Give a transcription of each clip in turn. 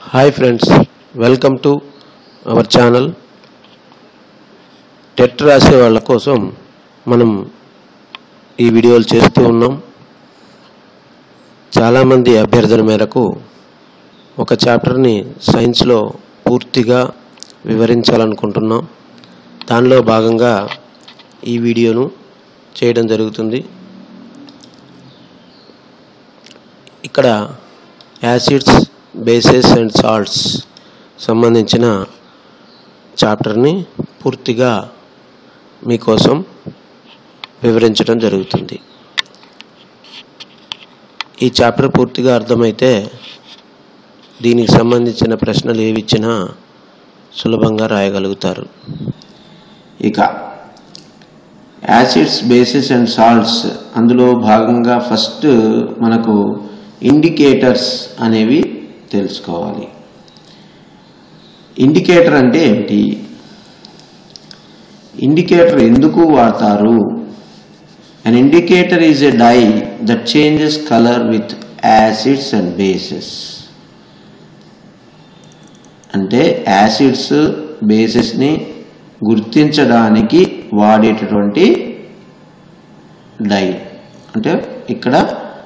hi friends welcome to our channel TET రాసే వాళ్ళ కోసం మనం ఈ వీడియోలు చేస్తూ ఉన్నాం చాలామంది అభ్యర్థన మేరకు ఒక చాప్టర్ని సైన్స్లో పూర్తిగా వివరించాలనుకుంటున్నాం దానిలో భాగంగా ఈ వీడియోను చేయడం జరుగుతుంది ఇక్కడ యాసిడ్స్ బేసెస్ అండ్ సాల్ట్స్ సంబంధించిన చాప్టర్ని పూర్తిగా మీకోసం వివరించడం జరుగుతుంది ఈ చాప్టర్ పూర్తిగా అర్థమైతే దీనికి సంబంధించిన ప్రశ్నలు ఏవి ఇచ్చినా సులభంగా రాయగలుగుతారు ఇక యాసిడ్స్ బేసిస్ అండ్ సాల్ట్స్ అందులో భాగంగా ఫస్ట్ మనకు ఇండికేటర్స్ అనేవి తెలుసుకోవాలి ఇండికేటర్ అంటే ఏమిటి ఇండికేటర్ ఎందుకు వాడతారు an indicator is a dye that changes colour with acids and bases అంటే యాసిడ్స్ బేసెస్ని గుర్తించడానికి వాడేటటువంటి డై అంటే ఇక్కడ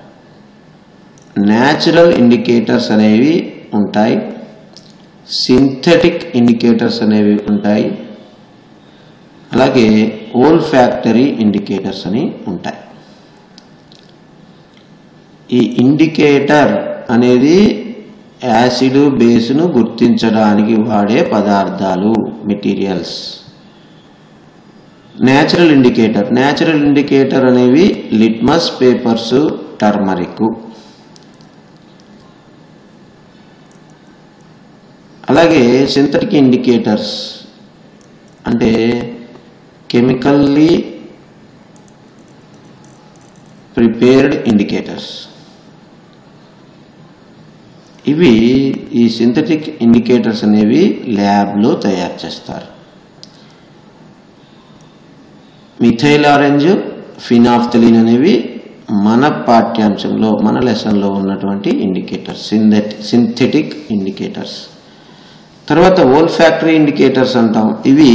న్యాచురల్ ఇండికేటర్స్ అనేవి ఉంటాయి సింథటిక్ ఇండికేటర్స్ అనేవి ఉంటాయి అలాగే ఓల్ ఫ్యాక్టరీ ఇండికేటర్స్ అని ఉంటాయి ఈ ఇండికేటర్ అనేది యాసిడ్ బేస్ను గుర్తించడానికి వాడే పదార్థాలు materials natural indicator natural indicator అనేవి లిట్మస్ పేపర్స్ టర్మరిక్ అలాగే సింథటిక్ ఇండికేటర్స్ అంటే కెమికల్లీ ప్రిపేర్డ్ ఇండికేటర్స్ ఇవి ఈ సింథటిక్ ఇండికేటర్స్ అనేవి ల్యాబ్లో తయారు చేస్తారు మిథైల్ ఆరెంజ్ ఫినాఫ్థలిన్ అనేవి మన పాఠ్యాంశంలో మన లెసన్లో ఉన్నటువంటి ఇండికేటర్స్ సింథెట్ సింథెటిక్ ఇండికేటర్స్ తర్వాత ఓల్ ఫ్యాక్టరీ ఇండికేటర్స్ అంటాం ఇవి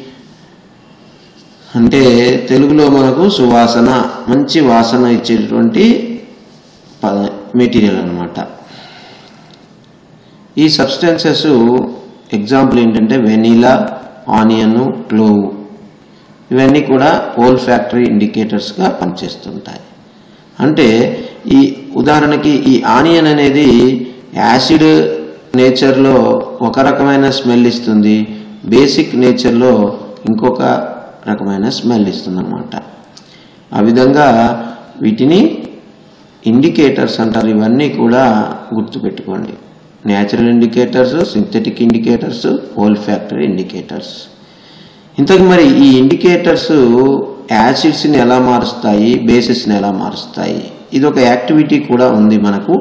అంటే తెలుగులో మనకు సువాసన మంచి వాసన ఇచ్చేటటువంటి మెటీరియల్ అనమాట ఈ సబ్స్టెన్సెస్ ఎగ్జాంపుల్ ఏంటంటే వెనీలా ఆనియన్ క్లోవ్ ఇవన్నీ కూడా ఓల్ ఫ్యాక్టరీ ఇండికేటర్స్గా పనిచేస్తుంటాయి అంటే ఈ ఉదాహరణకి ఈ ఆనియన్ అనేది యాసిడ్ నేచర్లో ఒక రకమైన స్మెల్ ఇస్తుంది బేసిక్ నేచర్లో ఇంకొక రకమైన స్మెల్ ఇస్తుంది అనమాట ఆ విధంగా వీటిని ఇండికేటర్స్ అంటారు ఇవన్నీ కూడా గుర్తుపెట్టుకోండి natural indicators synthetic indicators olfactory indicators ఇంతకు మరి ఈ ఇండికేటర్స్ యాసిడ్స్ని ఎలా మారుస్తాయి బేసిస్ని ఎలా మారుస్తాయి ఇది ఒక యాక్టివిటీ కూడా ఉంది మనకు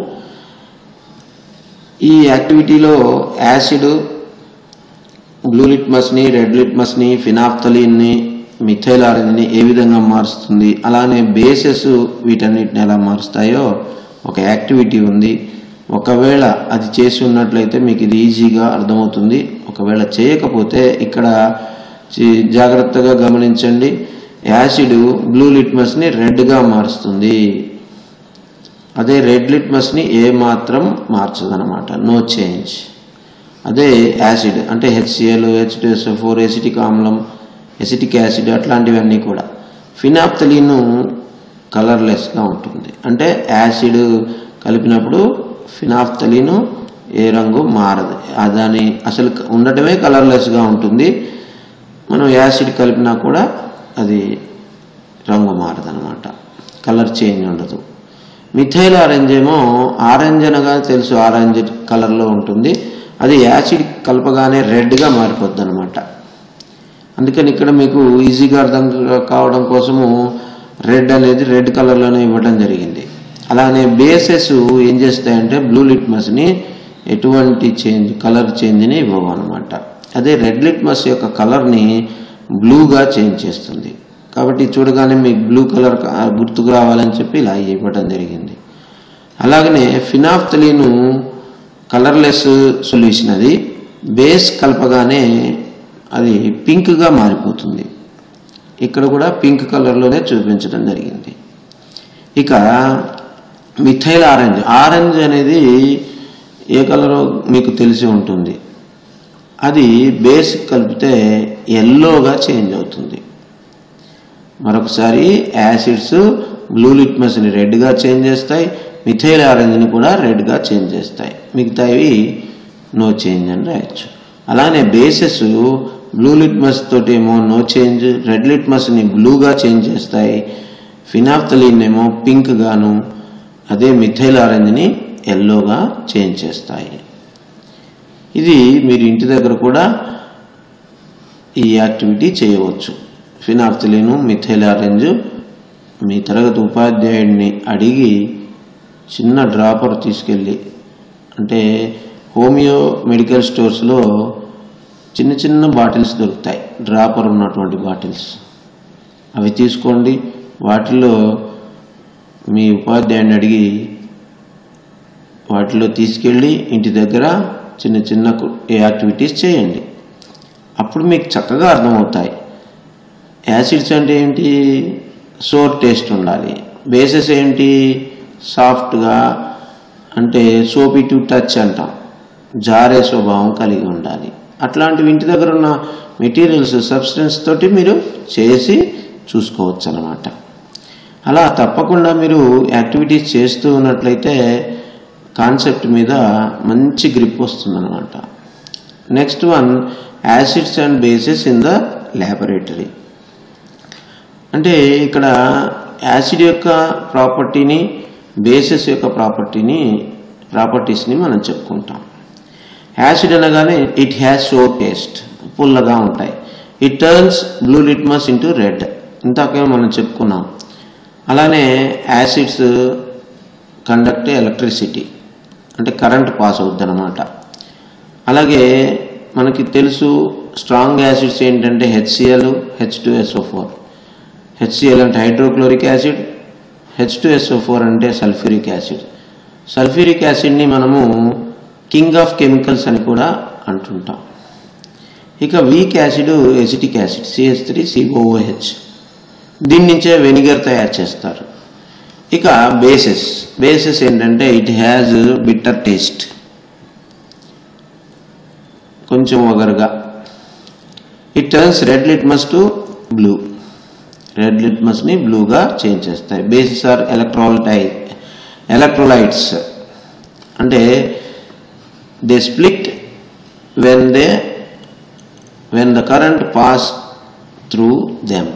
ఈ యాక్టివిటీలో యాసిడ్ బ్లూ లిట్మస్ని రెడ్ లిట్మస్ని ఫినాఫ్థలిన్ని మిథైల్ ఆరెంజ్ని ఏ విధంగా మారుస్తుంది అలానే బేసెస్ వీటన్నిటిని ఎలా మారుస్తాయో ఒక యాక్టివిటీ ఉంది ఒకవేళ అది చేసి ఉన్నట్లయితే మీకు ఇది ఈజీగా అర్థమవుతుంది ఒకవేళ చేయకపోతే ఇక్కడ జాగ్రత్తగా గమనించండి యాసిడ్ బ్లూ లిట్మస్ని రెడ్గా మారుస్తుంది అదే రెడ్ లిట్మస్ని ఏ మాత్రం మార్చదనమాట నో చేంజ్ అదే యాసిడ్ అంటే హెచ్సిఎల్ హెచ్ ఫోర్ ఎసిటిక్ ఆమ్లం ఎసిటిక్ యాసిడ్ అట్లాంటివన్నీ కూడా ఫినాప్తలీన్ కలర్లెస్గా ఉంటుంది అంటే యాసిడ్ కలిపినప్పుడు ఫినాప్తలీన్ ఏ రంగు మారదు దాని అసలు ఉండటమే కలర్లెస్గా ఉంటుంది మనం యాసిడ్ కలిపినా కూడా అది రంగు మారదనమాట కలర్ చేంజ్ ఉండదు మిథైల్ ఆరెంజ్ ఏమో ఆరెంజ్ అనగా తెలుసు ఆరెంజ్ కలర్లో ఉంటుంది అది యాసిడ్ కలపగానే రెడ్గా మారిపోద్ది అనమాట అందుకని ఇక్కడ మీకు ఈజీగా అర్థం కావడం కోసము రెడ్ అనేది రెడ్ కలర్లోనే ఇవ్వడం జరిగింది అలానే బేసెస్ ఏం చేస్తాయంటే బ్లూ లిట్మస్ని ఎటువంటి చేంజ్ కలర్ చేంజ్ని ఇవ్వవు అనమాట అదే రెడ్ లిట్మస్ యొక్క కలర్ని బ్లూగా చేంజ్ చేస్తుంది కాబట్టి చూడగానే మీకు బ్లూ కలర్ గుర్తుకు రావాలని చెప్పి ఇలా ఇవ్వడం జరిగింది అలాగనే ఫినాఫ్తలీను కలర్లెస్ సొల్యూషన్ అది బేస్ కలపగానే అది పింక్గా మారిపోతుంది ఇక్కడ కూడా పింక్ కలర్లోనే చూపించడం జరిగింది ఇక మిథైల్ ఆరెంజ్ ఆరెంజ్ అనేది ఏ కలరో మీకు తెలిసి ఉంటుంది అది బేస్ కలిపితే ఎల్లోగా చేంజ్ అవుతుంది మరొకసారి యాసిడ్స్ బ్లూ లిట్మస్ని రెడ్గా చేంజ్ చేస్తాయి మిథైల్ ఆరెంజ్ని కూడా రెడ్గా చేంజ్ చేస్తాయి మిగతావి నో చేంజ్ అని రాయొచ్చు అలానే బేసెస్ బ్లూ లిట్మస్ తోటి ఏమో నో చేంజ్ రెడ్ లిట్మస్ని బ్లూగా చేంజ్ చేస్తాయి ఫినాఫ్తలీన్ ఏమో పింక్ గాను అదే మిథైల్ ఆరెంజ్ని ఎల్లోగా చేంజ్ చేస్తాయి ఇది మీరు ఇంటి దగ్గర కూడా ఈ యాక్టివిటీ చేయవచ్చు ఫినాఫ్తలీను మిథైల్ ఆరెంజ్ మీ తరగతి ఉపాధ్యాయుడిని అడిగి చిన్న డ్రాపర్ తీసుకెళ్ళి అంటే హోమియో మెడికల్ స్టోర్స్లో చిన్న చిన్న బాటిల్స్ దొరుకుతాయి డ్రాపర్ ఉన్నటువంటి బాటిల్స్ అవి తీసుకోండి వాటిలో మీ ఉపాధ్యాయుని అడిగి వాటిలో తీసుకెళ్ళి ఇంటి దగ్గర చిన్న చిన్న యాక్టివిటీస్ చేయండి అప్పుడు మీకు చక్కగా అర్థమవుతాయి యాసిడ్స్ అంటే ఏంటి సోర్ టేస్ట్ ఉండాలి బేసెస్ ఏంటి సాఫ్ట్గా అంటే సోపీ టు టచ్ అంటాం జారే స్వభావం కలిగి ఉండాలి అట్లాంటివి ఇంటి దగ్గర ఉన్న మెటీరియల్స్ సబ్స్టెన్స్ తోటి మీరు చేసి చూసుకోవచ్చు అన్నమాట అలా తప్పకుండా మీరు యాక్టివిటీస్ చేస్తూ ఉన్నట్లయితే కాన్సెప్ట్ మీద మంచి గ్రిప్ వస్తుందన్నమాట next one acids and bases in the laboratory అంటే ఇక్కడ యాసిడ్ యొక్క ప్రాపర్టీని బేసెస్ యొక్క ప్రాపర్టీని ప్రాపర్టీస్ని మనం చెప్పుకుంటాం యాసిడ్ అనగానే ఇట్ హ్యాస్ సో టేస్ట్ పుల్లగా ఉంటాయి it turns blue litmus into red ఇంతకే మనం చెప్పుకున్నాం అలానే యాసిడ్స్ కండక్ట్ ఎలక్ట్రిసిటీ అంటే కరెంట్ పాస్ అవుద్ది అనమాట అలాగే మనకి తెలుసు స్ట్రాంగ్ యాసిడ్స్ ఏంటంటే HCl H two SO four HCl అంటే hydrochloric acid H two SO four అంటే సల్ఫ్యూరిక్ యాసిడ్ సల్ఫ్యూరిక్ యాసిడ్ని మనము కింగ్ ఆఫ్ కెమికల్స్ అని కూడా అంటుంటాం ఇక weak acid acetic acid CH three COOH దీని నుంచే వెనిగర్ తయారు చేస్తారు ఇక బేసెస్ బేసెస్ ఏంటంటే ఇట్ హ్యాజ్ బిట్టర్ టేస్ట్ కొంచెం ఒగరుగా it turns red litmus to blue red లిట్మస్ని బ్లూగా చేంజ్ చేస్తాయి బేసిస్ ఆర్ ఎలక్ట్రాలటై ఎలక్ట్రోలైట్స్ అంటే they split when they when the current pass through them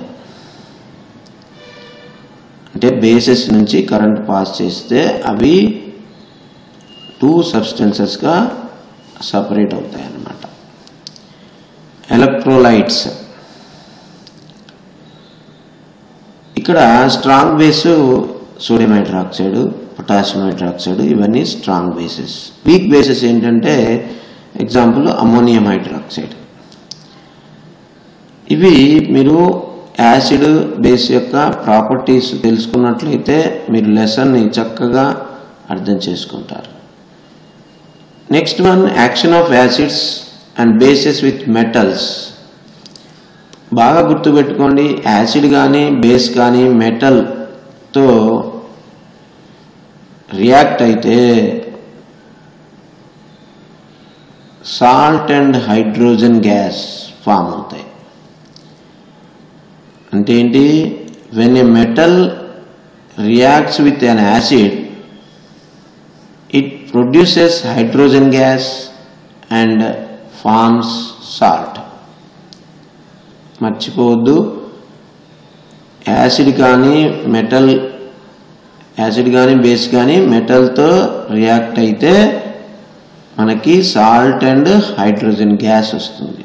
అంటే బేసెస్ నుంచి కరెంట్ పాస్ చేస్తే అవి టూ సబ్స్టెన్సెస్గా సపరేట్ అవుతాయి అన్నమాట ఎలక్ట్రోలైట్స్ ఇక్కడ strong base sodium hydroxide potassium hydroxide ఇవన్నీ స్ట్రాంగ్ బేసెస్ వీక్ బేసెస్ ఏంటంటే ఎగ్జాంపుల్ అమ్మోనియం హైడ్రాక్సైడ్ ఇవి మీరు యాసిడ్ బేస్ యొక్క ప్రాపర్టీస్ తెలుసుకున్నట్లయితే మీరు లెసన్ని చక్కగా అర్థం చేసుకుంటారు next one action of acids and bases with metals బాగా గుర్తుపెట్టుకోండి యాసిడ్ కానీ బేస్ కానీ మెటల్తో రియాక్ట్ అయితే salt and hydrogen gas form అవుతాయి అంటే ఏంటి when a metal reacts with an acid it produces hydrogen gas and forms salt మర్చిపోవద్దు యాసిడ్ కానీ మెటల్ యాసిడ్ కానీ బేస్ కానీ మెటల్తో రియాక్ట్ అయితే మనకి సాల్ట్ అండ్ హైడ్రోజన్ గ్యాస్ వస్తుంది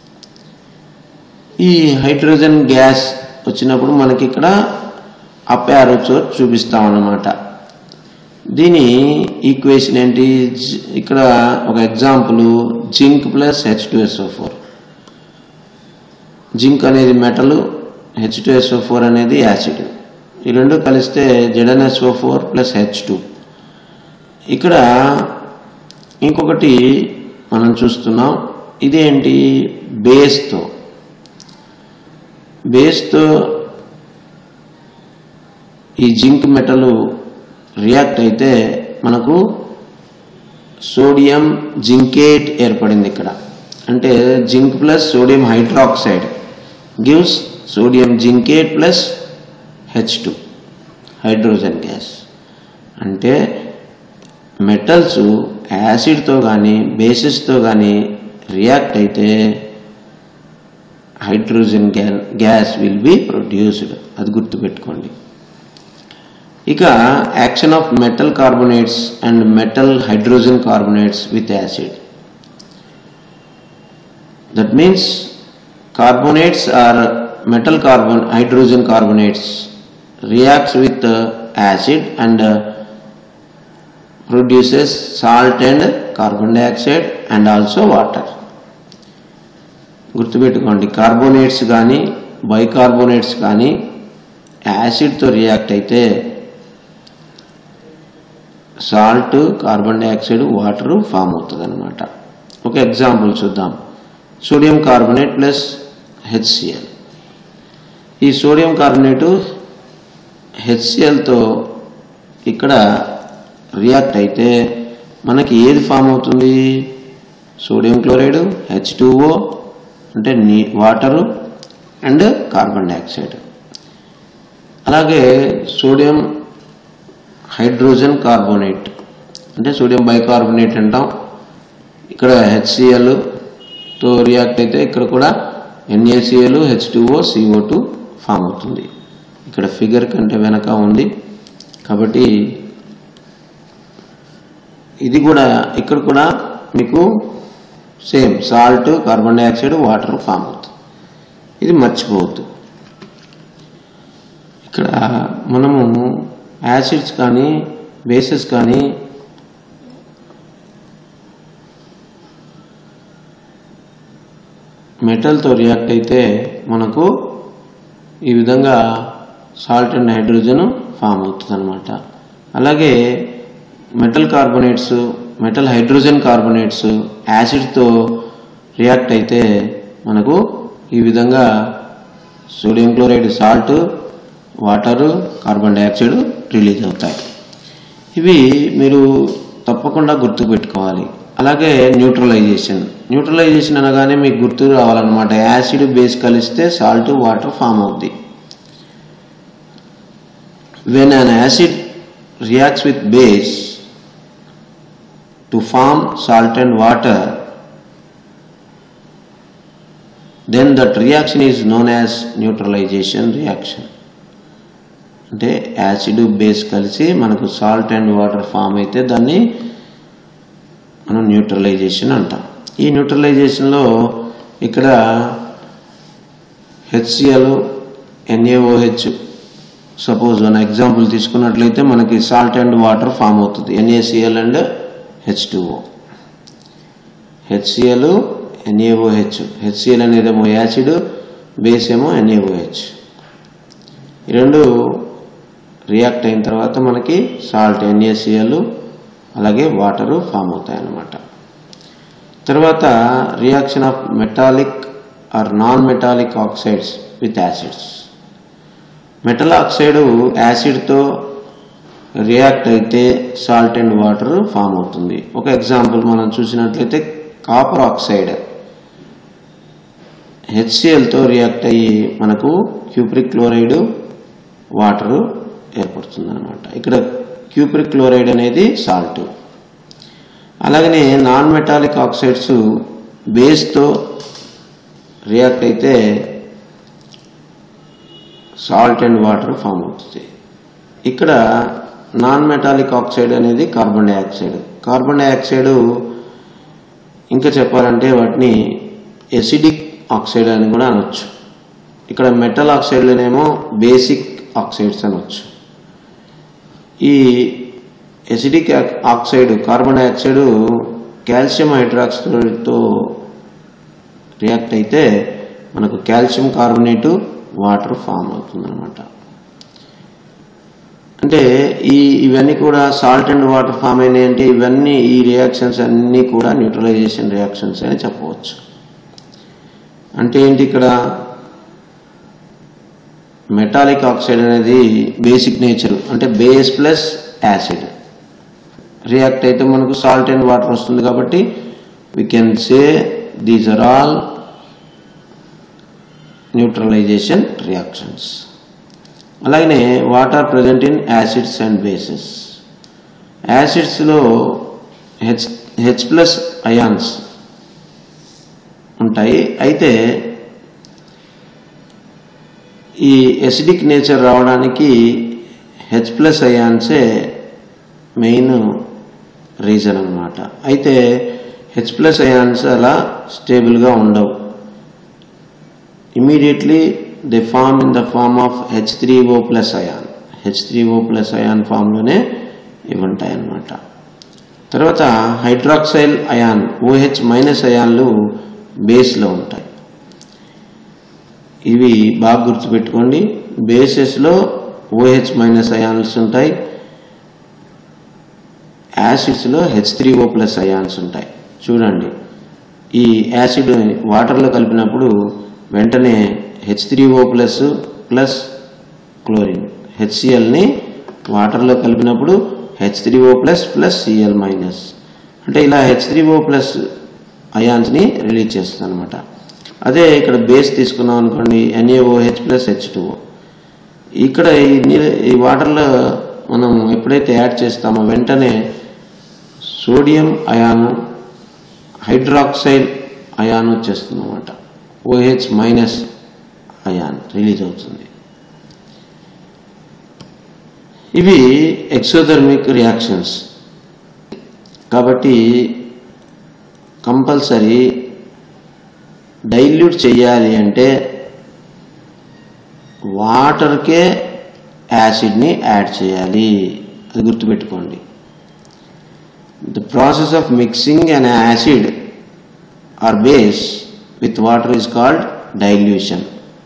ఈ హైడ్రోజన్ గ్యాస్ వచ్చినప్పుడు మనకి ఇక్కడ అప్ యారో చోట్ చూపిస్తాం అన్నమాట దీని ఈక్వేషన్ ఏంటి జి- ఇక్కడ ఒక example zinc plus H two SO four zinc అనేది metal H two SO four అనేది యాసిడ్ ఈ రెండు కలిస్తే Z N S O four plus H two ఇక్కడ ఇంకొకటి మనం చూస్తున్నాం ఇదేంటి బేస్తో బేస్తో ఈ జింక్ మెటల్ రియాక్ట్ అయితే మనకు సోడియం జింకేట్ ఏర్పడింది ఇక్కడ అంటే zinc plus sodium hydroxide gives sodium zincate plus H two hydrogen gas అంటే మెటల్స్ యాసిడ్తో కానీ బేసిస్తో కానీ రియాక్ట్ అయితే హైడ్రోజన్ గ్యా గ్యాస్ విల్ బి ప్రొడ్యూస్డ్ అది గుర్తుపెట్టుకోండి ఇక action of metal carbonates and metal hydrogen carbonates with acid that means carbonates or metal carbon hydrogen carbonates reacts with acid and produces salt and carbon dioxide and also water గుర్తుపెట్టుకోండి carbonates కానీ bicarbonates కానీ యాసిడ్తో react అయితే salt carbon dioxide water form అవుతుంది అనమాట ఒక example చూద్దాం sodium carbonate plus H C L ఈ సోడియం కార్బోనేటు హెచ్సిఎల్తో ఇక్కడ రియాక్ట్ అయితే మనకి ఏది ఫామ్ అవుతుంది సోడియం క్లోరైడ్ హెచ్ టూఓ అంటే నీ వాటరు అండ్ కార్బన్ డైఆక్సైడ్ అలాగే సోడియం హైడ్రోజన్ కార్బోనేట్ అంటే సోడియం బైకార్బోనేట్ అంటాం ఇక్కడ హెచ్సిఎల్ తో రియాక్ట్ అయితే ఇక్కడ కూడా N A C L H two O C O two form అవుతుంది ఇక్కడ ఫిగర్ కంటే వెనక ఉంది కాబట్టి ఇది కూడా ఇక్కడ కూడా మీకు same salt carbon dioxide water form అవుతుంది ఇది మర్చిపోవద్దు ఇక్కడ మనము యాసిడ్స్ కానీ బేసెస్ కానీ మెటల్తో రియాక్ట్ అయితే మనకు ఈ విధంగా సాల్ట్ అండ్ హైడ్రోజన్ ఫామ్ అవుతుంది అనమాట అలాగే metal carbonates metal hydrogen carbonates యాసిడ్తో రియాక్ట్ అయితే మనకు ఈ విధంగా sodium chloride salt water carbon dioxide release అవుతాయి ఇవి మీరు తప్పకుండా గుర్తుపెట్టుకోవాలి అలాగే న్యూట్రలైజేషన్ న్యూట్రలైజేషన్ అనగానే మీకు గుర్తు రావాలన్నమాట యాసిడ్ బేస్ కలిస్తే సాల్ట్ వాటర్ ఫామ్ అవుద్ది when an acid reacts with base to form salt and water then that reaction is known as neutralization reaction అంటే యాసిడ్ బేస్ కలిసి మనకు సాల్ట్ అండ్ వాటర్ ఫామ్ అయితే దాన్ని మనం న్యూట్రలైజేషన్ అంటాం ఈ న్యూట్రలైజేషన్లో ఇక్కడ H C L N A O H suppose one example తీసుకున్నట్లయితే మనకి సాల్ట్ అండ్ వాటర్ ఫామ్ అవుతుంది N A C L and H two O H C L N A O H H C L అనేదేమో యాసిడ్ బేస్ ఏమో ఎన్ఏఓహెచ్ ఈ రెండు రియాక్ట్ అయిన తర్వాత మనకి సాల్ట్ ఎన్ఏసిఎల్ అలాగే వాటరు ఫామ్ అవుతాయి అన్నమాట తర్వాత reaction of metallic or non metallic oxides with acids metal oxide యాసిడ్తో రియాక్ట్ అయితే సాల్ట్ అండ్ వాటర్ ఫామ్ అవుతుంది ఒక ఎగ్జాంపుల్ మనం చూసినట్లయితే కాపర్ ఆక్సైడ్ హెచ్సిఎల్తో రియాక్ట్ అయ్యి మనకు క్యూప్రిక్ క్లోరైడ్ వాటర్ ఏర్పడుతుంది అనమాట ఇక్కడ క్యూప్రిక్ క్లోరైడ్ అనేది సాల్ట్ అలాగనే నాన్ మెటాలిక్ ఆక్సైడ్స్ బేస్తో రియాక్ట్ అయితే సాల్ట్ అండ్ వాటర్ ఫామ్ అవుతుంది ఇక్కడ నాన్ మెటాలిక్ ఆక్సైడ్ అనేది కార్బన్ డైఆక్సైడ్ కార్బన్ డైఆక్సైడ్ ఇంకా చెప్పాలంటే వాటిని ఎసిడిక్ ఆక్సైడ్ అని కూడా అనొచ్చు ఇక్కడ మెటల్ ఆక్సైడ్లోనేమో బేసిక్ ఆక్సైడ్స్ అనొచ్చు ఈ acidic oxide carbon dioxide calcium హైడ్రాక్సైడ్తో రియాక్ట్ అయితే మనకు కాల్షియం కార్బోనేటు వాటర్ ఫామ్ అవుతుంది అనమాట అంటే ఈ ఇవన్నీ కూడా సాల్ట్ అండ్ వాటర్ ఫామ్ అయినాయి అంటే ఇవన్నీ ఈ రియాక్షన్స్ అన్నీ కూడా న్యూట్రలైజేషన్ రియాక్షన్స్ అని చెప్పవచ్చు అంటే ఏంటి ఇక్కడ మెటాలిక్ ఆక్సైడ్ అనేది బేసిక్ నేచర్ అంటే బేస్ ప్లస్ యాసిడ్ రియాక్ట్ అయితే మనకు సాల్ట్ అండ్ వాటర్ వస్తుంది కాబట్టి we can say these are all neutralization reactions అలాగనే what are present in acids and bases యాసిడ్స్లో హెచ్ హెచ్ ప్లస్ అయాన్స్ ఉంటాయి అయితే ఈ ఎసిడిక్ నేచర్ రావడానికి హెచ్ ప్లస్ అయాన్సే మెయిన్ రీజన్ అన్నమాట అయితే హెచ్ ప్లస్ అయాన్స్ అలా స్టేబుల్గా ఉండవు immediately they form in the form of H three O plus ion H three O plus ion ఫామ్లోనే ఇవి ఉంటాయి అన్నమాట తర్వాత హైడ్రాక్సైల్ అయాన్ ఓహెచ్ మైనస్ అయాన్లు బేస్లో ఉంటాయి ఇవి బాగా గుర్తుపెట్టుకోండి బేసెస్లో ఓహెచ్ మైనస్ అయాన్స్ ఉంటాయి యాసిడ్స్లో H three O plus ions ఉంటాయి చూడండి ఈ యాసిడ్ వాటర్లో కలిపినప్పుడు వెంటనే H three O plus plus chlorine హెచ్సిఎల్ని వాటర్లో కలిపినప్పుడు H three O plus plus C L minus అంటే ఇలా హెచ్ త్రీ ఓ ప్లస్ అయాన్స్ని రిలీజ్ చేస్తుంది అనమాట అదే ఇక్కడ బేస్ తీసుకున్నాం అనుకోండి ఎన్ఏఓహెచ్ ప్లస్ హెచ్ టూ ఇక్కడ ఈ నీరు ఈ వాటర్లో మనం ఎప్పుడైతే యాడ్ చేస్తామో వెంటనే సోడియం అయాను హైడ్రాక్సైడ్ అయాన్ వచ్చేస్తుంది అనమాట ఓహెచ్ మైనస్ అయాన్ రిలీజ్ అవుతుంది ఇవి ఎక్సోథర్మిక్ రియాక్షన్స్ కాబట్టి కంపల్సరీ డైల్యూట్ చేయాలి అంటే వాటర్కే యాసిడ్ని యాడ్ చేయాలి అది గుర్తుపెట్టుకోండి the process of mixing an acid or base with water is called dilution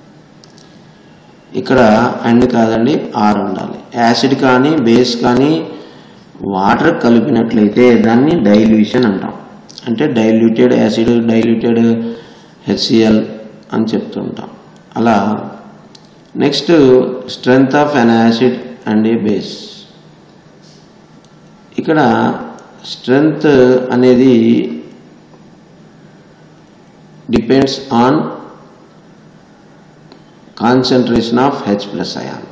ఇక్కడ అండ్ కాదండి ఆర్ ఉండాలి యాసిడ్ కానీ బేస్ కానీ వాటర్ కలిపినట్లయితే దాన్ని డైల్యూషన్ అంటాం అంటే డైల్యూటెడ్ యాసిడ్ డైల్యూటెడ్ హెచ్సిఎల్ అని చెప్తుంటాం అలా next strength of an acid and a base ఇక్కడ స్ట్రెంగ్త్ అనేది depends on concentration of H plus ion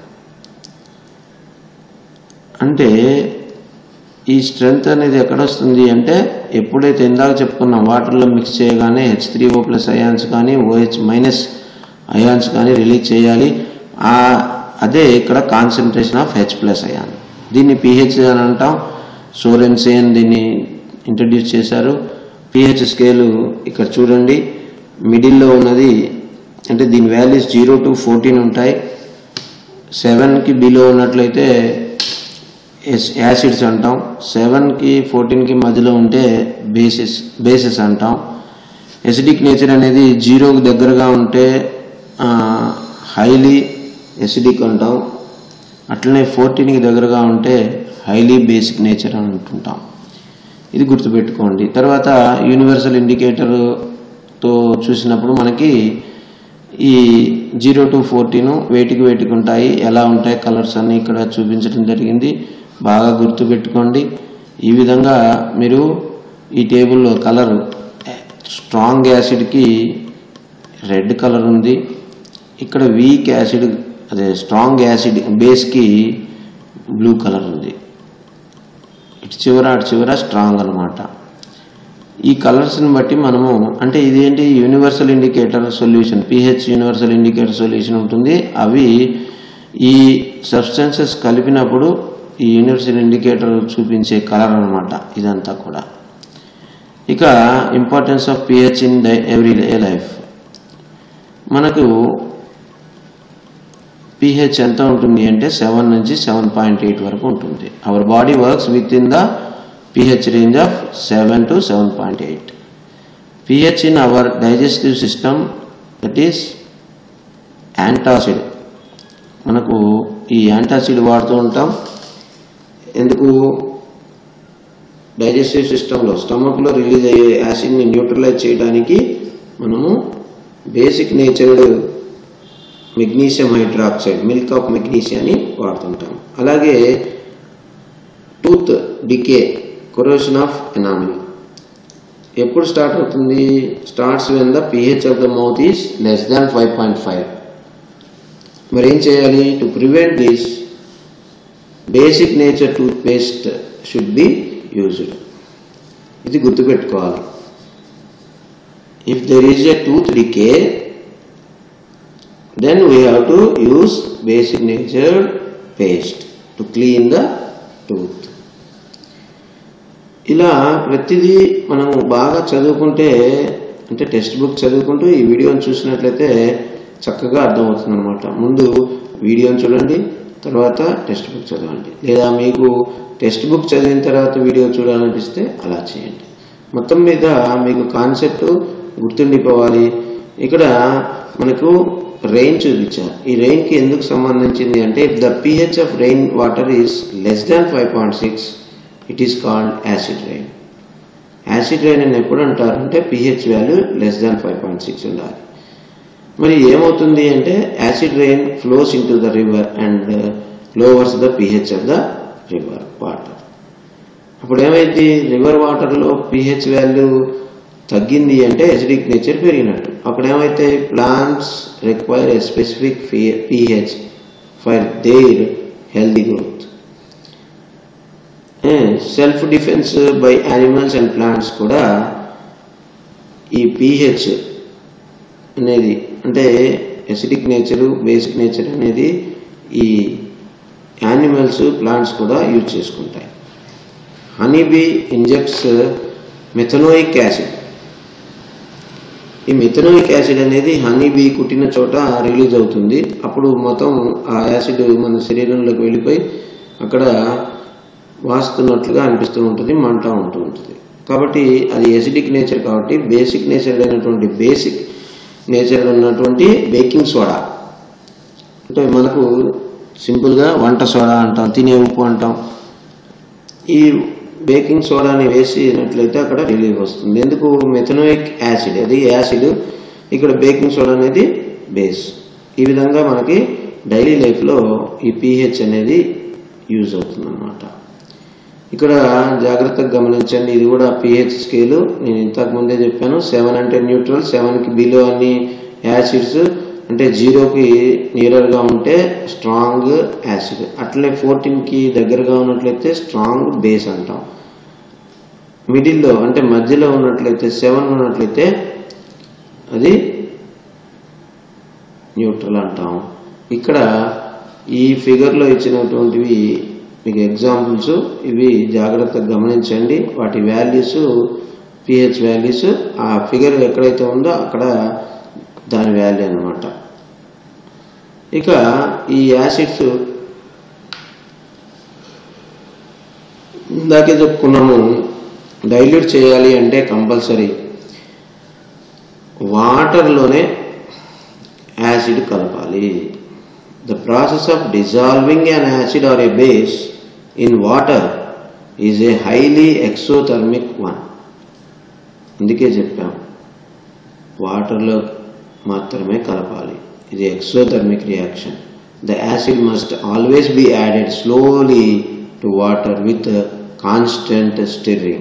అంటే ఈ స్ట్రెంగ్త్ అనేది ఎక్కడ వస్తుంది అంటే ఎప్పుడైతే ఇందాక చెప్పుకున్నాం వాటర్లో మిక్స్ చేయగానే H three O plus ions కానీ ఓహెచ్ మైనస్ అయాన్స్ కానీ రిలీజ్ చేయాలి ఆ అదే ఇక్కడ concentration of H plus ion దీన్ని పిహెచ్ అని అంటాం సోరెన్సేన్ దీన్ని ఇంట్రడ్యూస్ చేశారు పిహెచ్ స్కేలు ఇక్కడ చూడండి మిడిల్లో ఉన్నది అంటే దీని వాల్యూస్ జీరో టు ఫోర్టీన్ ఉంటాయి సెవెన్కి బిలో ఉన్నట్లయితే ఎస్- యాసిడ్స్ అంటాం సెవెన్కి ఫోర్టీన్కి మధ్యలో ఉంటే బేసిస్ బేసిస్ అంటాం ఎసిడిక్ నేచర్ అనేది జీరోకి దగ్గరగా ఉంటే హైలీ ఎసిడిక్ అంటాం అట్లనే ఫోర్టీన్కి దగ్గరగా ఉంటే హైలీ బేసిక్ నేచర్ అని అంటుంటాం ఇది గుర్తుపెట్టుకోండి తర్వాత యూనివర్సల్ ఇండికేటర్తో చూసినప్పుడు మనకి ఈ జీరో టు ఫోర్టీన్ వేటికి వేటికి ఉంటాయి ఎలా ఉంటాయి కలర్స్ అన్ని ఇక్కడ చూపించడం జరిగింది బాగా గుర్తుపెట్టుకోండి ఈ విధంగా మీరు ఈ టేబుల్లో కలర్ స్ట్రాంగ్ యాసిడ్కి రెడ్ కలర్ ఉంది ఇక్కడ వీక్ యాసిడ్ అదే స్ట్రాంగ్ యాసిడ్ బేస్కి బ్లూ కలర్ ఉంది ఇటు చివర అటు చివర స్ట్రాంగ్ అనమాట ఈ కలర్స్ని బట్టి మనము అంటే ఇదేంటి universal indicator solution p H universal indicator solution ఉంటుంది అవి ఈ సబ్స్టెన్సెస్ కలిపినప్పుడు ఈ యూనివర్సల్ ఇండికేటర్ చూపించే కలర్ అనమాట ఇదంతా కూడా ఇక importance of p H in every day life మనకు పిహెచ్ ఎంత ఉంటుంది అంటే సెవెన్ నుంచి సెవెన్ పాయింట్ ఎయిట్ వరకు ఉంటుంది our body works with in the p H range of seven to seven point eight p H in our digestive system that is antacid మనకు ఈ antacid వాడుతూ ఉంటాం ఎందుకు డైజెస్టివ్ సిస్టంలో స్టమక్లో రిలీజ్ అయ్యే యాసిడ్ని న్యూట్రలైజ్ చేయడానికి మనము basic natured magnesium hydroxide milk of మెగ్నీషియాని వాడుతుంటాం అలాగే tooth decay corrosion of enamel ఎప్పుడు స్టార్ట్ అవుతుంది starts when the p H of the mouth is less than five point five మరి ఏం చేయాలి to prevent this basic nature toothpaste should be used ఇది గుర్తుపెట్టుకోవాలి if there is a tooth decay then we have to use basic nature paste to clean the tooth ఇలా ప్రతిదీ మనం బాగా చదువుకుంటే అంటే టెక్స్ట్ బుక్ చదువుకుంటూ ఈ వీడియోని చూసినట్లయితే చక్కగా అర్థమవుతుంది అనమాట ముందు వీడియోని చూడండి తర్వాత టెక్స్ట్ బుక్ చదవండి లేదా మీకు టెక్స్ట్ బుక్ చదివిన తర్వాత వీడియో చూడాలనిపిస్తే అలా చేయండి మొత్తం మీద మీకు కాన్సెప్ట్ గుర్తుండిపోవాలి ఇక్కడ మనకు రెయిన్ చూపించారు ఈ రెయిన్ కి ఎందుకు సంబంధించింది అంటే the p H of rain water is less than five point six it is called acid rain acid rain అని ఎప్పుడు అంటారు అంటే p H value less than five point six ఉండాలి మరి ఏమవుతుంది అంటే acid rain flows into the river and lowers the p H of the river water అప్పుడు ఏమైంది రివర్ వాటర్లో పిహెచ్ వాల్యూ తగ్గింది అంటే ఎసిడిక్ నేచర్ పెరిగినట్టు అప్పుడు ఏమైతే plants require a specific p H for their healthy growth self defence by animals and plants కూడా ఈ పిహెచ్ అనేది అంటే ఎసిడిక్ నేచర్ బేసిక్ నేచర్ అనేది ఈ యానిమల్స్ ప్లాంట్స్ కూడా యూజ్ చేసుకుంటాయి హనీబీ ఇంజెక్ట్స్ మెథనోయిక్ యాసిడ్ ఈ మిథనోయిక్ యాసిడ్ అనేది హనీ బీ కుట్టిన చోట రిలీజ్ అవుతుంది అప్పుడు మొత్తం ఆ యాసిడ్ మన శరీరంలోకి వెళ్ళిపోయి అక్కడ వాస్తున్నట్లుగా అనిపిస్తూ ఉంటుంది మంట ఉంటూ ఉంటుంది కాబట్టి అది ఎసిడిక్ నేచర్ కాబట్టి బేసిక్ నేచర్ అయినటువంటి బేసిక్ నేచర్ ఉన్నటువంటి బేకింగ్ సోడా అంటే మనకు సింపుల్గా వంట సోడా అంటాం తినే ఉప్పు అంటాం ఈ బేకింగ్ సోడాని వేసినట్లయితే అక్కడ రిలీవ్ వస్తుంది ఎందుకు మెథనోయిక్ యాసిడ్ అది యాసిడ్ ఇక్కడ బేకింగ్ సోడా అనేది బేస్ ఈ విధంగా మనకి డైలీ లైఫ్లో ఈ పీహెచ్ అనేది యూజ్ అవుతుంది అనమాట ఇక్కడ జాగ్రత్తగా గమనించండి ఇది కూడా పిహెచ్ స్కేలు నేను ఇంతకు ముందే చెప్పాను సెవెన్ అంటే న్యూట్రల్ సెవెన్కి బిలో అన్ని యాసిడ్స్ అంటే జీరోకి నియరర్గా ఉంటే స్ట్రాంగ్ యాసిడ్ అట్లే ఫోర్టీన్కి దగ్గరగా ఉన్నట్లయితే స్ట్రాంగ్ బేస్ అంటాం మిడిల్లో అంటే మధ్యలో ఉన్నట్లయితే సెవెన్ ఉన్నట్లయితే అది న్యూట్రల్ అంటాం ఇక్కడ ఈ ఫిగర్లో ఇచ్చినటువంటివి మీకు ఎగ్జాంపుల్స్ ఇవి జాగ్రత్తగా గమనించండి వాటి వాల్యూస్ పిహెచ్ వాల్యూస్ ఆ ఫిగర్ ఎక్కడైతే ఉందో అక్కడ దాని వాల్యూ అనమాట ఇక ఈ యాసిడ్స్ ఇందాకే చెప్పుకున్నాము డైల్యూట్ చేయాలి అంటే కంపల్సరీ వాటర్లోనే యాసిడ్ కలపాలి the process of dissolving an acid or a base in water is a highly exothermic one అందుకే చెప్పాం వాటర్లో మాత్రమే కలపాలి ఇది exothermic reaction the acid must always be added slowly to water with constant stirring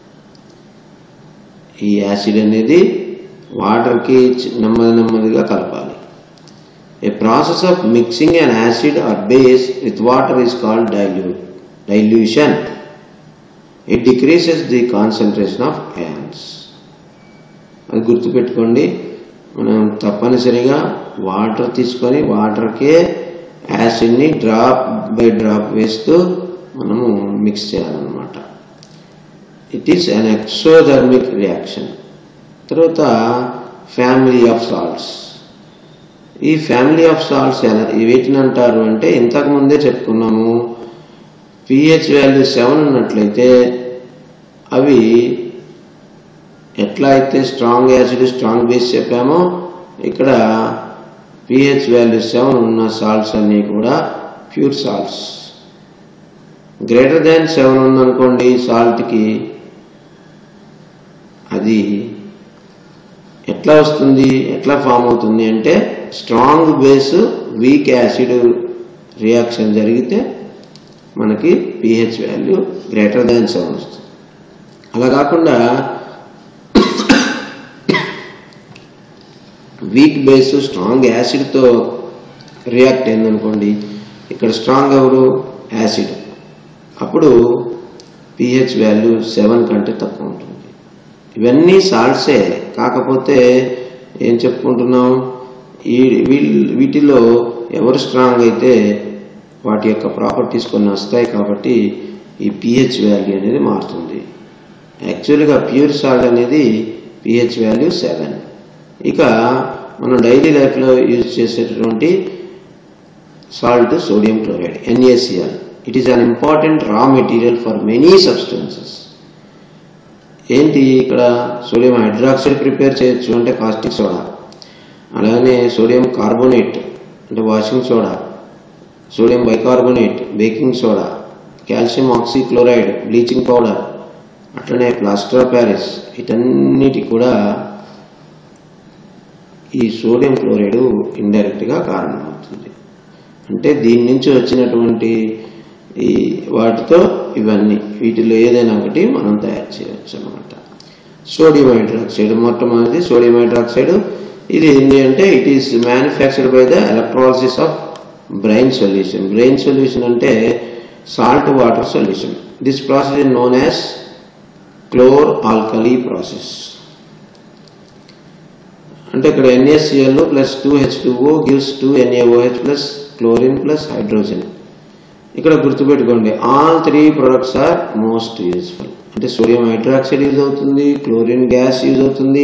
ఈ acid అనేది వాటర్కి నెమ్మది నెమ్మదిగా కలపాలి a process of mixing an acid or base with water is called dilute dilution it decreases the concentration of ions అది గుర్తుపెట్టుకోండి మనం తప్పనిసరిగా వాటర్ తీసుకొని వాటర్కే యాసిడ్ని డ్రాప్ బై డ్రాప్ వేస్తూ మనము మిక్స్ చేయాలన్నమాట it is an exothermic reaction తర్వాత ఫ్యామిలీ ఆఫ్ సాల్ట్స్ ఈ ఫ్యామిలీ ఆఫ్ సాల్ట్స్ ఎలా వీటిని అంటారు అంటే ఇంతకు ముందే చెప్పుకున్నాము పిహెచ్ వాల్యూ సెవెన్ ఉన్నట్లయితే అవి ఎట్లా అయితే స్ట్రాంగ్ యాసిడ్ స్ట్రాంగ్ బేస్ చెప్పామో ఇక్కడ పిహెచ్ వాల్యూ సెవెన్ ఉన్న సాల్ట్స్ అన్నీ కూడా pure salts greater than seven ఉందనుకోండి సాల్ట్కి అది ఎట్లా వస్తుంది ఎట్లా ఫామ్ అవుతుంది అంటే strong base weak acid reaction జరిగితే మనకి p H value greater than seven వస్తుంది అలా కాకుండా వీక్ బేస్ స్ట్రాంగ్ యాసిడ్తో రియాక్ట్ అయిందనుకోండి ఇక్కడ స్ట్రాంగ్ ఎవరు యాసిడ్ అప్పుడు పిహెచ్ వాల్యూ సెవెన్ కంటే తక్కువ ఉంటుంది ఇవన్నీ సాల్ట్సే కాకపోతే ఏం చెప్పుకుంటున్నాం ఈ వీల్- వీటిలో ఎవరు స్ట్రాంగ్ అయితే వాటి యొక్క ప్రాపర్టీస్ కొన్ని వస్తాయి కాబట్టి ఈ పిహెచ్ వాల్యూ అనేది మారుతుంది యాక్చువల్గా ప్యూర్ సాల్ట్ అనేది పిహెచ్ వాల్యూ సెవెన్ ఇక మనం డైలీ లైఫ్లో యూజ్ చేసేటటువంటి salt sodium chloride N A C L it is an important raw material for many substances ఏంటి ఇక్కడ సోడియం హైడ్రాక్సైడ్ ప్రిపేర్ చేయొచ్చు అంటే కాస్టిక్ సోడా అలాగే సోడియం కార్బోనేట్ అంటే washing soda sodium bicarbonate baking soda calcium oxychloride bleaching powder అట్లనే plaster of Paris వీటన్నిటి కూడా ఈ సోడియం క్లోరైడ్ ఇండైరెక్ట్గా కారణమవుతుంది అంటే దీని నుంచి వచ్చినటువంటి ఈ వాటితో ఇవన్నీ వీటిలో ఏదైనా ఒకటి మనం తయారు చేయవచ్చు అనమాట సోడియం హైడ్రాక్సైడ్ మొట్టమొదటి సోడియం హైడ్రాక్సైడ్ ఇది ఏంటి అంటే it is manufactured by the electrolysis of brine solution brine solution అంటే salt water solution this process is known as chlor alkali process అంటే ఇక్కడ N A C L plus two H two O gives two N A O H plus chlorine plus hydrogen ఇక్కడ గుర్తుపెట్టుకోండి all three products are most useful అంటే sodium hydroxide use అవుతుంది chlorine gas use అవుతుంది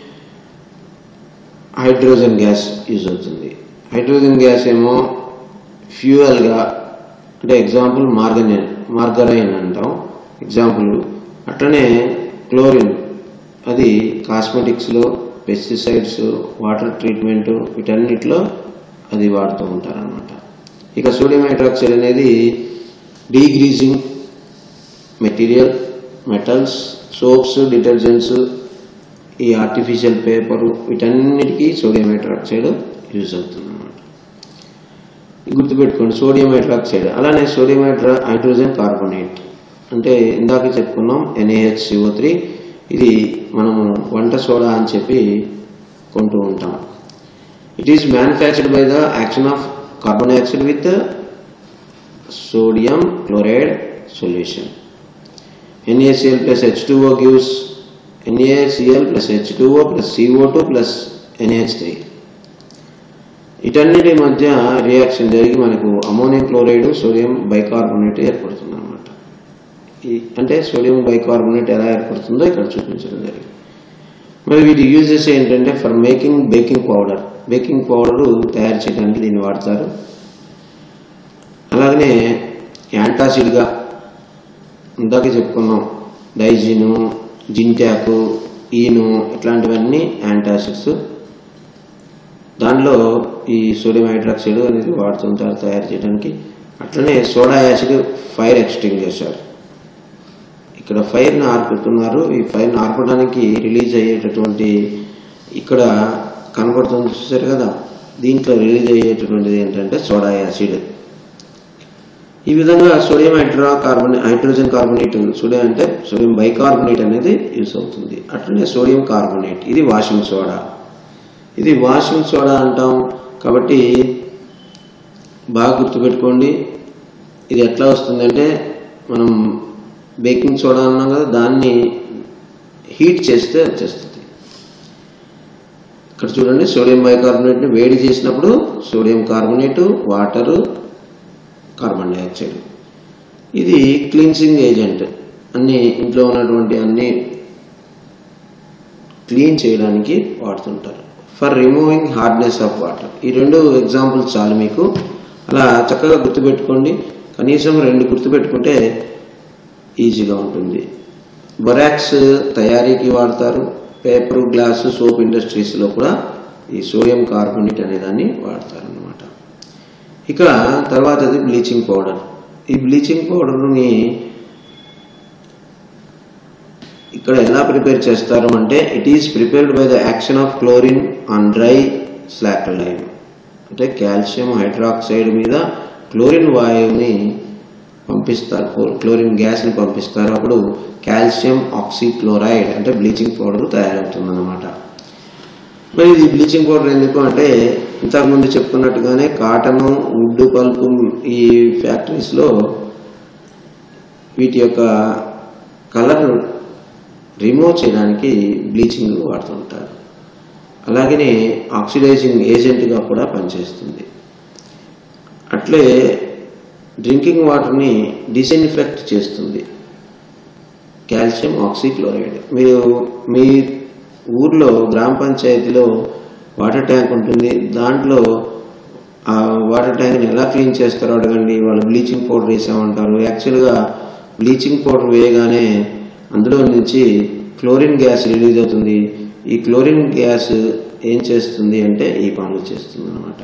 hydrogen gas use అవుతుంది hydrogen gas ఏమో ఫ్యూయల్గా అంటే ఎగ్జాంపుల్ మార్గనైన్ మార్గరైన్ అంటాం ఎగ్జాంపుల్ అట్లనే క్లోరిన్ అది కాస్మెటిక్స్లో పెస్టిసైడ్స్ వాటర్ ట్రీట్మెంట్ వీటన్నిటిలో అది వాడుతూ ఉంటారనమాట ఇక సోడియం హైడ్రాక్సైడ్ అనేది degreasing material metals soaps detergents ఈ ఆర్టిఫిషియల్ పేపర్ వీటన్నిటికీ సోడియం హైడ్రాక్సైడ్ యూజ్ అవుతుంది అనమాట గుర్తుపెట్టుకోండి సోడియం హైడ్రాక్సైడ్ అలానే సోడియం హైడ్రా హైడ్రోజన్ కార్బోనేట్ అంటే ఇందాక చెప్పుకున్నాం ఎన్ఏహెచ్సిఓ త్రీ ఇది మనము వంట సోడా అని చెప్పి కొంటూ ఉంటాం it is manufactured by the action of carbon dioxide with sodium chloride solution NaCl plus H2O gives NaCl plus H2O plus CO2 plus NH3 వీటన్నిటి మధ్య రియాక్షన్ జరిగి మనకు అమోనియం క్లోరైడ్ సోడియం బైకార్బోనేట్ ఏర్పడుతుంది అనమాట అంటే సోడియం బైకార్బోనేట్ ఎలా ఏర్పడుతుందో ఇక్కడ చూపించడం జరిగింది మరి వీటి యూజెస్ ఏంటంటే for making baking powder baking powder తయారు చేయడానికి దీన్ని వాడతారు అలాగనే యాంటాసిడ్గా ఇందాక చెప్పుకున్నాం డైజిను జింటాకు ఈను ఇట్లాంటివన్నీ యాంటాసిడ్స్ దానిలో ఈ సోడియం హైడ్రాక్సైడ్ అనేది వాడుతుంటారు తయారు చేయడానికి అట్లనే సోడా యాసిడ్ ఫైర్ ఎక్స్టింగ్విషర్ ఇక్కడ ఫైర్ని ఆర్పుతున్నారు ఈ ఫైర్ని ఆర్పడానికి రిలీజ్ అయ్యేటటువంటి ఇక్కడ కనబడుతుంది చూసారు కదా దీంట్లో రిలీజ్ అయ్యేటటువంటిది ఏంటంటే సోడా యాసిడ్ ఈ విధంగా sodium hydro carbon hydrogen carbonate sodium అంటే సోడియం బైకార్బోనేట్ అనేది యూస్ అవుతుంది అట్లనే సోడియం కార్బోనేట్ ఇది వాషింగ్ సోడా ఇది వాషింగ్ సోడా అంటాం కాబట్టి బాగా గుర్తుపెట్టుకోండి ఇది ఎట్లా వస్తుందంటే మనం బేకింగ్ సోడా అన్నాం కదా దాన్ని హీట్ చేస్తే వచ్చేస్తుంది ఇక్కడ చూడండి సోడియం బైకార్బోనేట్ని వేడి చేసినప్పుడు sodium carbonate water carbon dioxide ఇది క్లీన్సింగ్ ఏజెంట్ అన్ని ఇంట్లో ఉన్నటువంటి అన్ని క్లీన్ చేయడానికి వాడుతుంటారు for removing hardness of water ఈ రెండు ఎగ్జాంపుల్స్ చాలు మీకు అలా చక్కగా గుర్తుపెట్టుకోండి కనీసం రెండు గుర్తుపెట్టుకుంటే ఈజీగా ఉంటుంది బొరాక్స్ తయారీకి వాడతారు పేపర్ గ్లాసు సోప్ ఇండస్ట్రీస్లో కూడా ఈ సోడియం కార్బోనేట్ అనే దాన్ని వాడతారు అనమాట ఇక తర్వాతది బ్లీచింగ్ పౌడర్ ఈ బ్లీచింగ్ పౌడర్ని ఇక్కడ ఎలా ప్రిపేర్ చేస్తారు అంటే it is prepared by the action of chlorine on dry slack lime అంటే కాల్షియం హైడ్రాక్సైడ్ మీద క్లోరిన్ వాయువుని పంపిస్తారు క్లో- క్లోరిన్ గ్యాస్ని పంపిస్తారు అప్పుడు కాల్షియం ఆక్సిక్లోరైడ్ అంటే బ్లీచింగ్ పౌడర్ తయారవుతుంది అనమాట మరి ఇది బ్లీచింగ్ పౌడర్ ఎందుకు అంటే ఇంతకుముందు చెప్పుకున్నట్టుగానే కాటన్ వుడ్ పల్ప్ ఈ ఫ్యాక్టరీస్లో వీటి యొక్క కలర్ రిమూవ్ చేయడానికి బ్లీచింగ్ వాడుతుంటారు అలాగనే ఆక్సిడైజింగ్ ఏజెంట్గా కూడా పనిచేస్తుంది అట్లే డ్రింకింగ్ వాటర్ని డిస్ఇన్ఫెక్ట్ చేస్తుంది కాల్షియం ఆక్సిక్లోరైడ్ మీరు మీ ఊర్లో గ్రామ పంచాయతీలో వాటర్ ట్యాంక్ ఉంటుంది దాంట్లో ఆ వాటర్ ట్యాంక్ని ఎలా క్లీన్ చేస్తారో అడగండి వాళ్ళు బ్లీచింగ్ పౌడర్ వేసామంటారు యాక్చువల్గా బ్లీచింగ్ పౌడర్ వేయగానే అందులో నుంచి క్లోరిన్ గ్యాస్ రిలీజ్ అవుతుంది ఈ క్లోరిన్ గ్యాస్ ఏం చేస్తుంది అంటే ఈ పనులు చేస్తుంది అనమాట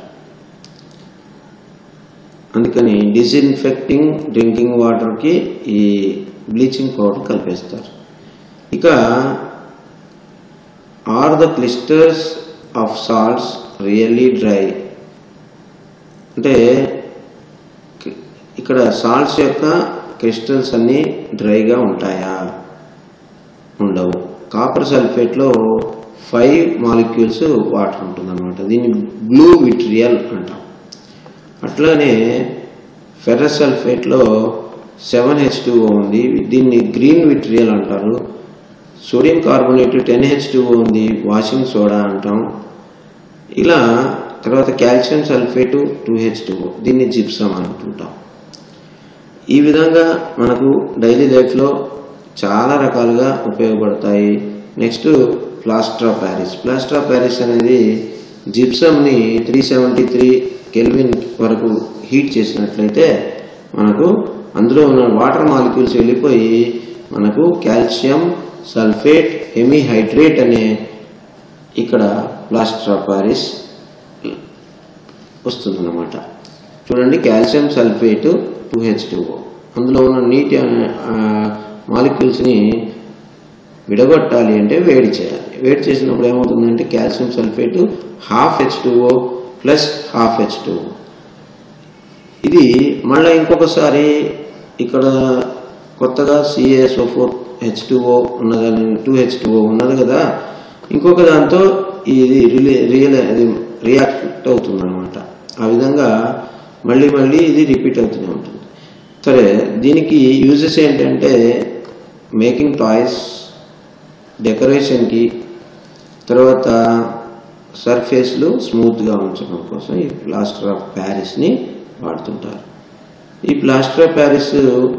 అందుకని డిస్ఇన్ఫెక్టింగ్ డ్రింకింగ్ వాటర్కి ఈ బ్లీచింగ్ పౌడర్ కలిపేస్తారు ఇక are the crystals of salts really dry అంటే కి- ఇక్కడ సాల్ట్స్ యొక్క క్రిస్టల్స్ అన్నీ డ్రైగా ఉంటాయా ఉండవు కాపర్ సల్ఫేట్లో ఫైవ్ మాలిక్యూల్స్ వాటర్ ఉంటుందన్నమాట దీన్ని బ్లూ విట్రియల్ అంటాం అట్లానే ఫెర్రస్ సల్ఫేట్లో సెవెన్ హెచ్ టూ ఉంది దీన్ని గ్రీన్ విట్రియల్ అంటారు sodium carbonate ten H two ఉంది వాషింగ్ సోడా అంటాం ఇలా తర్వాత calcium sulphate two H two దీన్ని జిప్సమ్ అనుకుంటాం ఈ విధంగా మనకు డైలీ లైఫ్లో చాలా రకాలుగా ఉపయోగపడతాయి next plaster of Paris plaster of Paris అనేది జిప్సమ్ని త్రీ సెవెంటీ త్రీ కెల్విన్ వరకు హీట్ చేసినట్లయితే మనకు అందులో ఉన్న వాటర్ మాలిక్యూల్స్ వెళ్ళిపోయి మనకు కాల్షియం సల్ఫేట్ హెమిహైడ్రేట్ అనే ఇక్కడ ప్లాస్టర్ ఆఫ్ ప్యారిస్ వస్తుందన్నమాట చూడండి calcium sulphate two H two అందులో ఉన్న నీటి మాలిక్యూల్స్ని విడగొట్టాలి అంటే వేడి చేయాలి వేడి చేసినప్పుడు ఏమవుతుందంటే calcium sulphate half H two O plus half H two ఇది మళ్ళీ ఇంకొకసారి ఇక్కడ కొత్తగా సిఏఎస్ఓ ఫోర్ హెచ్ టూఓ ఉన్నదని టూ హెచ్ టూఓ ఉన్నది కదా ఇంకొక దాంతో ఇది రిలే రియల్ ఇది రియాక్ట్ అవుతుంది అనమాట ఆ విధంగా మళ్ళీ మళ్ళీ ఇది రిపీట్ అవుతూనే ఉంటుంది సరే దీనికి యూజెస్ ఏంటంటే మేకింగ్ టాయ్స్ డెకరేషన్కి తర్వాత సర్ఫేస్లు స్మూత్గా ఉంచడం కోసం ఈ ప్లాస్టర్ ఆఫ్ ప్యారిస్ని వాడుతుంటారు ఈ ప్లాస్టర్ ఆఫ్ ప్యారిస్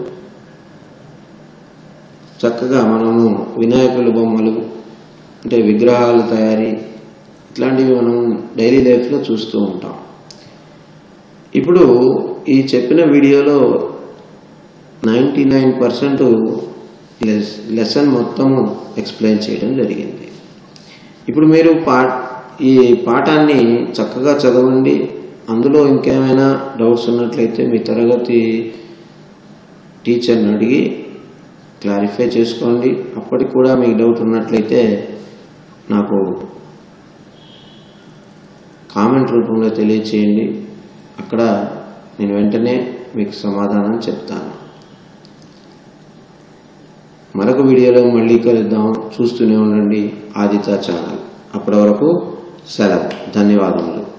చక్కగా మనము వినాయకుల బొమ్మలు అంటే విగ్రహాలు తయారీ ఇట్లాంటివి మనం డైలీ లైఫ్లో చూస్తూ ఉంటాం ఇప్పుడు ఈ చెప్పిన వీడియోలో నైంటీ నైన్ పర్సెంట్ లెసన్ మొత్తము ఎక్స్ప్లెయిన్ చేయడం జరిగింది ఇప్పుడు మీరు పా ఈ పాఠాన్ని చక్కగా చదవండి అందులో ఇంకేమైనా డౌట్స్ ఉన్నట్లయితే మీ తరగతి టీచర్ని అడిగి క్లారిఫై చేసుకోండి అప్పటికి కూడా మీకు డౌట్ ఉన్నట్లయితే నాకు కామెంట్ రూపంలో తెలియచేయండి అక్కడ నేను వెంటనే మీకు సమాధానం చెప్తాను మరొక వీడియోలో మళ్ళీ కలుద్దాం చూస్తూనే ఉండండి ఆదిత్య ఛానల్ అప్పటి వరకు సెలవు ధన్యవాదములు